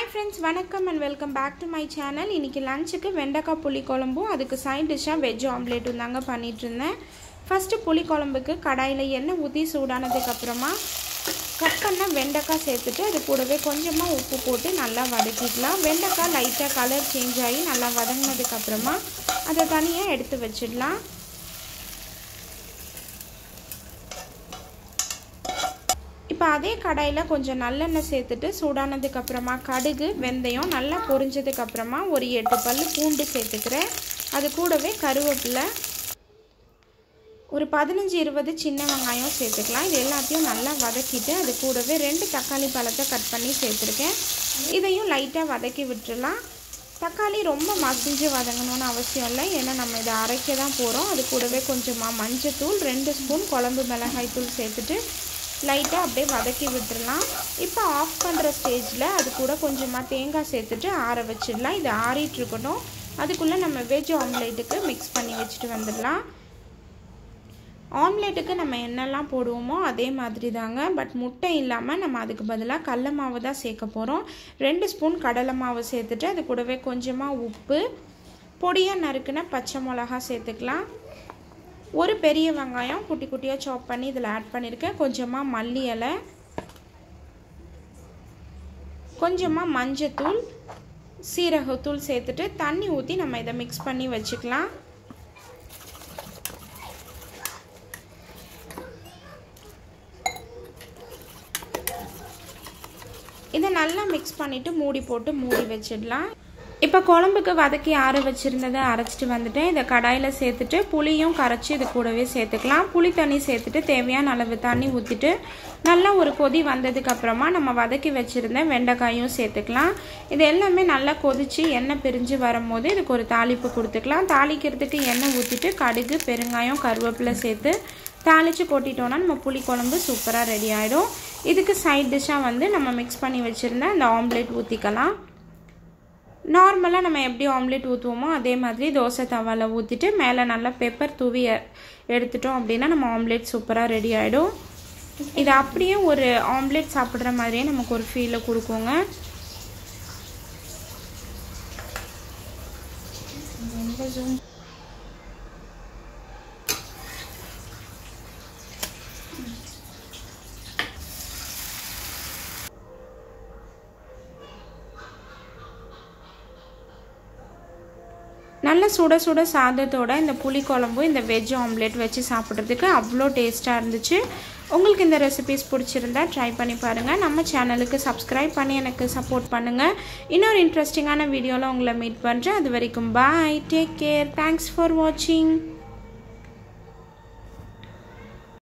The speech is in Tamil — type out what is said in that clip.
ஃப்ரெண்ட்ஸ் வணக்கம் and welcome back to my channel இன்றைக்கி லஞ்சுக்கு வெண்டைக்காய் புளி குழம்பும் அதுக்கு சைட் டிஷ்ஷாக வெஜ் ஆம்லேட்டும் தாங்க பண்ணிகிட்டு இருந்தேன் ஃபஸ்ட்டு புளி குழம்புக்கு கடாயில் எண்ணெய் ஊற்றி சூடானதுக்கப்புறமா கட் பண்ண வெண்டைக்காய் சேர்த்துட்டு அது கூடவே கொஞ்சமாக உப்பு போட்டு நல்லா வதக்கிக்கலாம் வெண்டைக்காய் லைட்டாக கலர் சேஞ்ச் ஆகி நல்லா வதங்கினதுக்கப்புறமா அதை தனியாக எடுத்து வச்சிடலாம் இப்போ அதே கடாயில் கொஞ்சம் நல்லெண்ணெய் சேர்த்துட்டு சூடானதுக்கப்புறமா கடுகு வெந்தயம் நல்லா பொரிஞ்சதுக்கப்புறமா ஒரு எட்டு பல் பூண்டு சேர்த்துக்கிறேன் அது கூடவே கருவேப்பிலை ஒரு பதினஞ்சு இருபது சின்ன வெங்காயம் சேர்த்துக்கலாம் இது எல்லாத்தையும் நல்லா வதக்கிட்டு அது கூடவே ரெண்டு தக்காளி பழத்தை கட் பண்ணி சேர்த்துருக்கேன் இதையும் லைட்டாக வதக்கி விட்டுடலாம் தக்காளி ரொம்ப மசிஞ்சு வதங்கணும்னு அவசியம் இல்லை ஏன்னா நம்ம இதை அரைக்க தான் போகிறோம் அது கூடவே கொஞ்சமாக மஞ்சத்தூள் ரெண்டு ஸ்பூன் குழம்பு மிளகாய் தூள் சேர்த்துட்டு லைட்டாக அப்படியே வதக்கி விட்டுடலாம் இப்போ ஆஃப் பண்ணுற ஸ்டேஜில் அது கூட கொஞ்சமாக தேங்காய் சேர்த்துட்டு ஆற வச்சிடலாம் இது ஆறிட்டு இருக்கட்டும் அதுக்குள்ளே நம்ம வெஜ் ஆம்லேட்டுக்கு மிக்ஸ் பண்ணி வச்சுட்டு வந்துடலாம் ஆம்லேட்டுக்கு நம்ம என்னெல்லாம் போடுவோமோ அதே மாதிரி தாங்க பட் முட்டை இல்லாமல் நம்ம அதுக்கு பதிலாக கடல மாவு தான் சேர்க்க போகிறோம் ரெண்டு ஸ்பூன் கடலை மாவு சேர்த்துட்டு அது கூடவே கொஞ்சமாக உப்பு பொடியாக நறுக்குன பச்சை மிளகா சேர்த்துக்கலாம் ஒரு பெரிய வெங்காயம் குட்டி குட்டியாக சாப் பண்ணி இதில் ஆட் பண்ணியிருக்கேன் கொஞ்சமாக மல்லி இலை கொஞ்சமாக மஞ்சத்தூள் சீரகத்தூள் சேர்த்துட்டு தண்ணி ஊற்றி நம்ம இதை மிக்ஸ் பண்ணி வச்சுக்கலாம் இதை நல்லா மிக்ஸ் பண்ணிவிட்டு மூடி போட்டு மூடி வச்சிடலாம் இப்போ குழம்புக்கு வதக்கி ஆற வச்சுருந்ததை அரைச்சிட்டு வந்துட்டேன் இதை கடாயில் சேர்த்துட்டு புளியும் கரைச்சி இது கூடவே சேர்த்துக்கலாம் புளி தண்ணி சேர்த்துட்டு தேவையான அளவு தண்ணி ஊற்றிட்டு நல்லா ஒரு கொதி வந்ததுக்கப்புறமா நம்ம வதக்கி வச்சுருந்த வெண்டைக்காயும் சேர்த்துக்கலாம் இது எல்லாமே நல்லா கொதித்து எண்ணெய் பிரிஞ்சு வரும்போது இதுக்கு ஒரு தாளிப்பு கொடுத்துக்கலாம் தாளிக்கிறதுக்கு எண்ணெய் ஊற்றிட்டு கடுகு பெருங்காயம் கருவேப்பிலை சேர்த்து தாளித்து கொட்டிட்டோன்னா நம்ம புளி குழம்பு சூப்பராக ரெடி ஆகிடும் இதுக்கு சைட் டிஷ்ஷாக வந்து நம்ம மிக்ஸ் பண்ணி வச்சுருந்த அந்த ஆம்லேட் ஊற்றிக்கலாம் நார்மலாக நம்ம எப்படி ஆம்லேட் ஊற்றுவோமோ அதே மாதிரி தோசை தவாவில் ஊற்றிட்டு மேலே நல்லா பெப்பர் தூவி எடுத்துட்டோம் அப்படின்னா நம்ம ஆம்லேட் சூப்பராக ரெடி ஆகிடும் இது அப்படியே ஒரு ஆம்லேட் சாப்பிட்ற மாதிரியே நமக்கு ஒரு ஃபீலை கொடுக்குங்க ரொம்ப ஜூம் நல்ல சுட சுட சாதத்தோட இந்த புளி குழம்பும் இந்த வெஜ் ஆம்லேட் வச்சு சாப்பிட்றதுக்கு அவ்வளோ டேஸ்ட்டாக இருந்துச்சு உங்களுக்கு இந்த ரெசிபிஸ் பிடிச்சிருந்தா ட்ரை பண்ணி பாருங்கள் நம்ம சேனலுக்கு சப்ஸ்கிரைப் பண்ணி எனக்கு சப்போர்ட் பண்ணுங்கள் இன்னொரு இன்ட்ரெஸ்டிங்கான வீடியோவில் உங்களை மீட் பண்ணுறேன் அது வரைக்கும் bye take care thanks for வாட்சிங்